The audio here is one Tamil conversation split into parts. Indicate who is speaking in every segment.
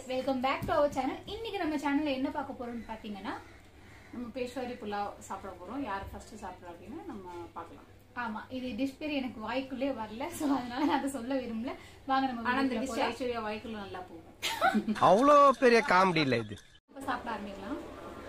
Speaker 1: Welcome back to our channel இன்னைக்கு நம்ம சேனல்ல என்ன பார்க்க போறோம்னு பாத்தீங்கன்னா
Speaker 2: நம்ம பேஷ்வாரி புலாவ் சாப்பிட போறோம் யார் ஃபர்ஸ்ட் சாப்பிட்றோம் அப்படின்னு நம்ம பார்க்கலாம்
Speaker 1: ஆமா இது டிஷ் பேர் எனக்கு வாய்க்குள்ளே வரல சோ அதனால நான் அதை சொல்ல விரும்பல வாங்க நம்ம
Speaker 2: ஆனா இந்த
Speaker 1: வீடியோக்குள்ள
Speaker 2: டிஷ்
Speaker 1: போலாம்.
Speaker 2: ஐஸ்வர்யா வாய்க்குள்ள நல்லா போகும்
Speaker 3: அவ்வளோ பெரிய காமெடி இல்ல இது
Speaker 1: இப்ப சாப்பிட ஆரம்பிக்கலாம்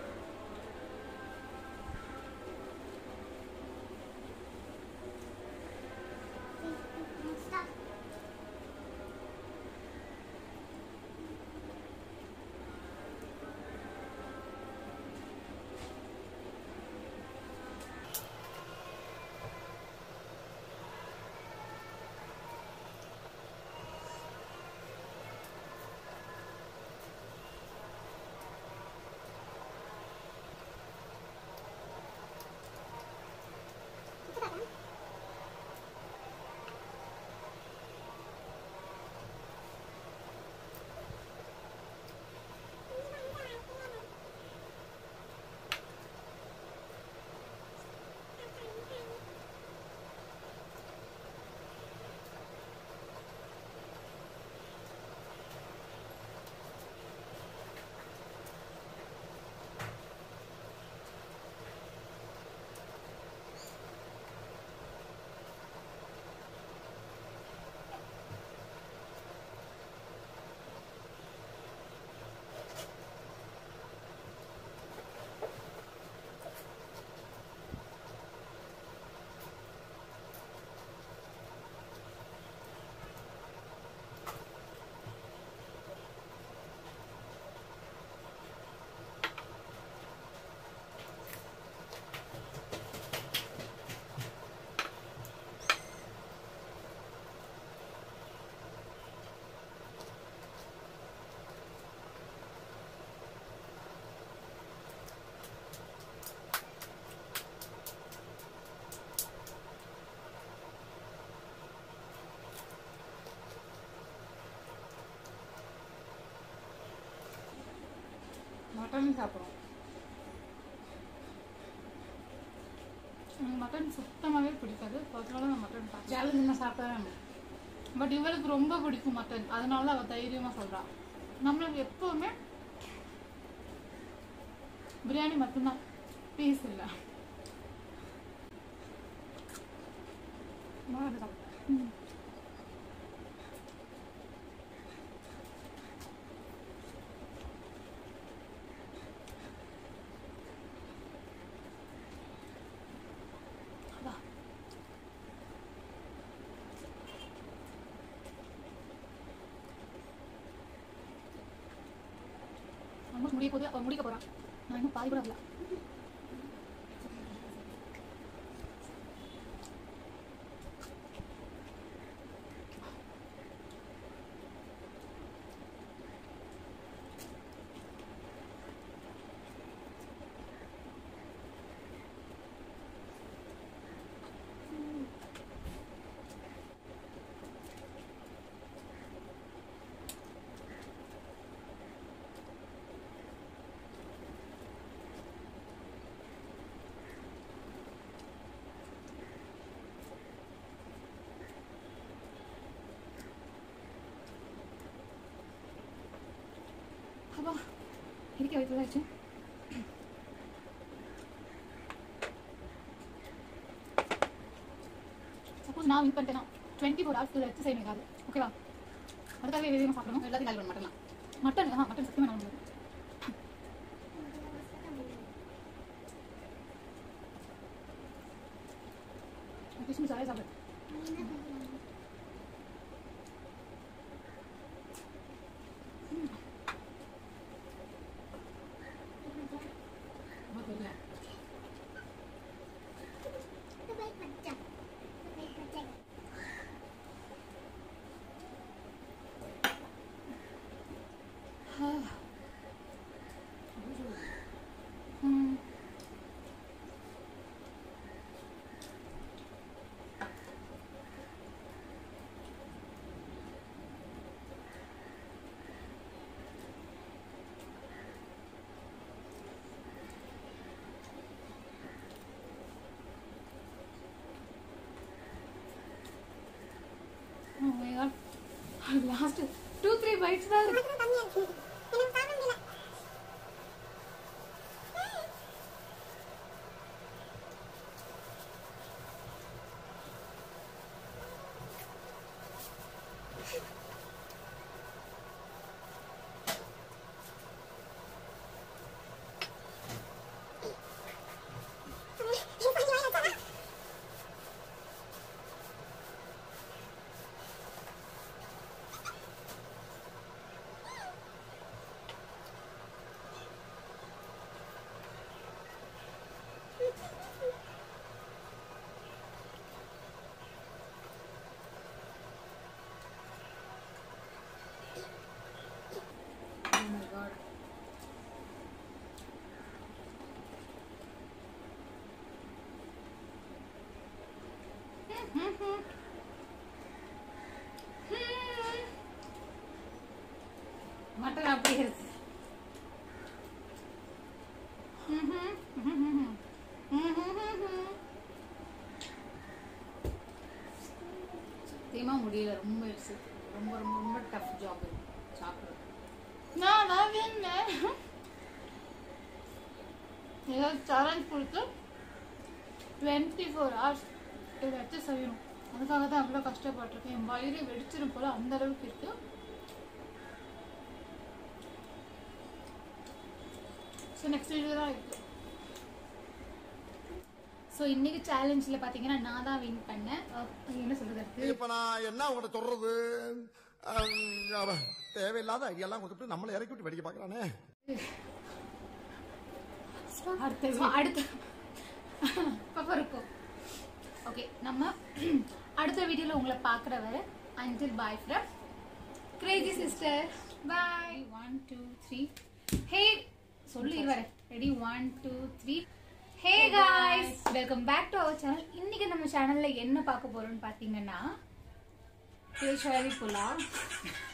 Speaker 2: மட்டன் சாப்பிடுறோம்
Speaker 1: எனக்கு மட்டன் சுத்தமாவே பிடிக்காது அதனால நான் மட்டன் சாப்பிட்டேன்
Speaker 2: சேலஞ்சு நான் சாப்பிட்றேன்
Speaker 1: பட் இவளுக்கு ரொம்ப பிடிக்கும் மட்டன் அதனால தான் அவ தைரியமா சொல்றா நம்மளுக்கு எப்பவுமே பிரியாணி மட்டும்தான் பீஸ் இல்ல ம். அதான். ஆல்மோஸ்ட் முடிய போகுது அவன் முடிக்க போறான் நான் இன்னும் பாதி கூட வரல அப்பா இருக்க வயிற்றுல ஆச்சு சப்போஸ் நான் வின் பண்ணிட்டேன்னா டுவெண்ட்டி ஃபோர் ஹவர்ஸ் வச்சு செய்ய முடியாது ஓகேவா அதுக்காக எதுவும் சாப்பிடணும்
Speaker 2: எல்லாத்தையும் காலி பண்ண மட்டன்லாம்
Speaker 1: மட்டன் ஆ மட்டன் சத்தியமாக நான் முடியாது கிறிஸ்மஸ் ஆகவே சாப்பிடு
Speaker 2: ரொம்ப தெரியல
Speaker 1: ம் Oh my god. Last two three bites தான் இருக்கு
Speaker 2: Oh my god. மட்டன் அப்படியே இருக்கு சத்தியமா முடியல ரொம்ப இட்ஸ் ரொம்ப ரொம்ப ரொம்ப டஃப் ஜாப் சாப்பிடுறது
Speaker 1: நான் நான் வேணேன் ஏதாவது சேலஞ்ச் கொடுத்து டுவெண்ட்டி ஃபோர் ஹவர்ஸ் ஏதாச்சும் செய்யணும் அதுக்காக தான் அவ்வளோ கஷ்டப்பட்டிருக்கேன் என் வயிறு வெடிச்சிடும் போல அந்த அளவுக்கு இருக்கு ஸோ நெக்ஸ்ட் வீடியோ தான் இருக்கு ஸோ இன்னைக்கு சேலஞ்சில் பார்த்தீங்கன்னா நான் தான் வின் பண்ணேன் அஹ் என்ன சொல்றது அடுத்து
Speaker 4: இப்ப நான் என்ன உங்கள்ட்ட சொல்றது அஹ், அவன் தேவையில்லாத ஐடியாலாம் கொடுத்துட்டு நம்மளை இறக்கி விட்டு வெடிக்க பாக்குறானே
Speaker 2: அடுத்த
Speaker 1: So, அடுத்த பாப்பா இருக்கும் ஓகே நம்ம அடுத்த வீடியோல உங்களை பார்க்குற வரை until bye from crazy sister bye
Speaker 2: one two three
Speaker 1: hey சொல்லி வர ready one two three hey guys welcome back to our channel இன்னைக்கு நம்ம சேனல்ல என்ன பார்க்க போறோம்னு பார்த்தீங்கன்னா
Speaker 2: பேஷ்வாரி புலாவ்